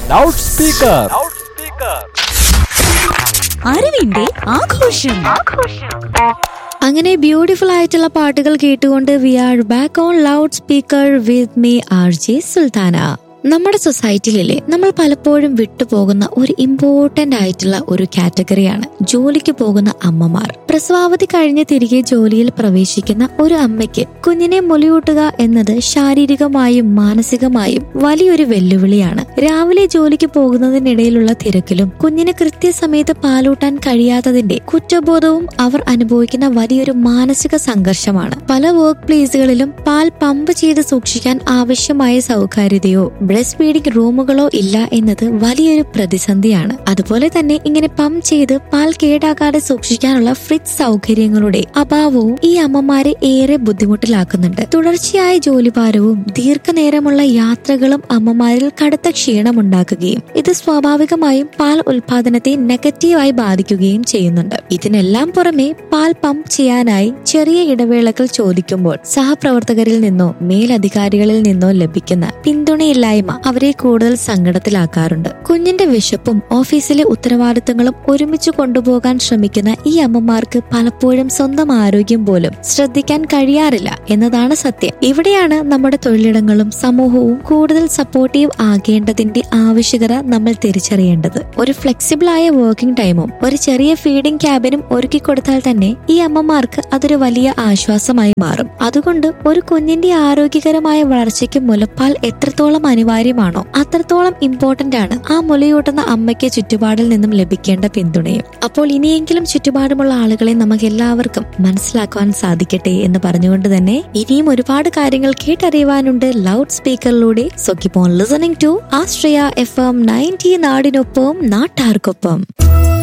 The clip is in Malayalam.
ലൗഡ് സ്പീക്കർ അറിവിന്റെ ആഘോഷം അങ്ങനെ ബ്യൂട്ടിഫുൾ ആയിട്ടുള്ള പാട്ടുകൾ കേട്ടുകൊണ്ട് we are back on loud speaker with me R J Sulthana നമ്മുടെ സൊസൈറ്റിയിലെ നമ്മൾ പലപ്പോഴും വിട്ടുപോകുന്ന ഒരു ഇമ്പോർട്ടന്റ് ആയിട്ടുള്ള ഒരു കാറ്റഗറിയാണ് ജോലിക്ക് പോകുന്ന അമ്മമാർ പ്രസവാവധി കഴിഞ്ഞ് തിരികെ ജോലിയിൽ പ്രവേശിക്കുന്ന ഒരു അമ്മയ്ക്ക് കുഞ്ഞിനെ മുലയൂട്ടുക എന്നത് ശാരീരികമായും മാനസികമായും വലിയൊരു വെല്ലുവിളിയാണ് രാവിലെ ജോലിക്ക് പോകുന്നതിനിടയിലുള്ള തിരക്കിലും കുഞ്ഞിന് കൃത്യസമയത്ത് പാലൂട്ടാൻ കഴിയാത്തതിന്റെ കുറ്റബോധവും അവർ അനുഭവിക്കുന്ന വലിയൊരു മാനസിക സംഘർഷമാണ് പല വർക്ക് പ്ലേസുകളിലും പാൽ പമ്പ് ചെയ്ത് സൂക്ഷിക്കാൻ ആവശ്യമായ സൗകര്യതയോ ബ്രസ്റ്റ് ഫീഡിംഗ് റൂമുകളോ ഇല്ല എന്നത് വലിയൊരു പ്രതിസന്ധിയാണ് അതുപോലെ തന്നെ ഇങ്ങനെ പമ്പ് ചെയ്ത് പാൽ കേടാകാതെ സൂക്ഷിക്കാനുള്ള ഫ്രിഡ്ജ് സൗകര്യങ്ങളുടെ അഭാവവും ഈ അമ്മമാരെ ഏറെ ബുദ്ധിമുട്ടിലാക്കുന്നുണ്ട് തുടർച്ചയായ ജോലിഭാരവും ദീർഘനേരമുള്ള യാത്രകളും അമ്മമാരിൽ കടുത്ത ക്ഷീണമുണ്ടാക്കുകയും ഇത് സ്വാഭാവികമായും പാൽ ഉൽപാദനത്തെ നെഗറ്റീവായി ബാധിക്കുകയും ചെയ്യുന്നുണ്ട് ഇതിനെല്ലാം പുറമെ പാൽ പമ്പ് ചെയ്യാനായി ചെറിയ ഇടവേളകൾ ചോദിക്കുമ്പോൾ സഹപ്രവർത്തകരിൽ നിന്നോ മേലധികാരികളിൽ നിന്നോ ലഭിക്കുന്ന പിന്തുണയില്ലായ്മ അവരെ കൂടുതൽ സങ്കടത്തിലാക്കാറുണ്ട് കുഞ്ഞിന്റെ വിശപ്പും ഓഫീസിലെ ഉത്തരവാദിത്തങ്ങളും ഒരുമിച്ച് കൊണ്ടുപോകാൻ ശ്രമിക്കുന്ന ഈ അമ്മമാർക്ക് പലപ്പോഴും സ്വന്തം ആരോഗ്യം പോലും ശ്രദ്ധിക്കാൻ കഴിയാറില്ല എന്നതാണ് സത്യം ഇവിടെയാണ് നമ്മുടെ തൊഴിലിടങ്ങളും സമൂഹവും കൂടുതൽ സപ്പോർട്ടീവ് ആകേണ്ടതിന്റെ ആവശ്യകത നമ്മൾ തിരിച്ചറിയേണ്ടത് ഒരു ഫ്ലെക്സിബിൾ ആയ വർക്കിംഗ് ടൈമും ഒരു ചെറിയ ഫീഡിംഗ് ക്യാബിനും ഒരുക്കി കൊടുത്താൽ തന്നെ ഈ അമ്മമാർക്ക് അതൊരു വലിയ ആശ്വാസമായി മാറും അതുകൊണ്ട് ഒരു കുഞ്ഞിന്റെ ആരോഗ്യകരമായ വളർച്ചയ്ക്ക് മുലപ്പാൽ എത്രത്തോളം അനിവാര്യമാണോ അത്രത്തോളം ഇമ്പോർട്ടന്റ് ആണ് ആ മുലയൂട്ടുന്ന അമ്മയ്ക്ക് ചുറ്റുപാടിൽ നിന്നും ലഭിക്കേണ്ട പിന്തുണയും അപ്പോൾ ഇനിയെങ്കിലും ചുറ്റുപാടുമുള്ള ആളുകളെ നമുക്ക് എല്ലാവർക്കും മനസ്സിലാക്കുവാൻ സാധിക്കട്ടെ എന്ന് പറഞ്ഞുകൊണ്ട് തന്നെ ഇനിയും ഒരുപാട് കാര്യങ്ങൾ കേട്ടറിയുവാനുണ്ട് ലൗഡ് സ്പീക്കറിലൂടെ so keep on listening to ആസ്ട്രിയ എഫ് എം നയൻറ്റി നാടിനൊപ്പം നാട്ടാർക്കൊപ്പം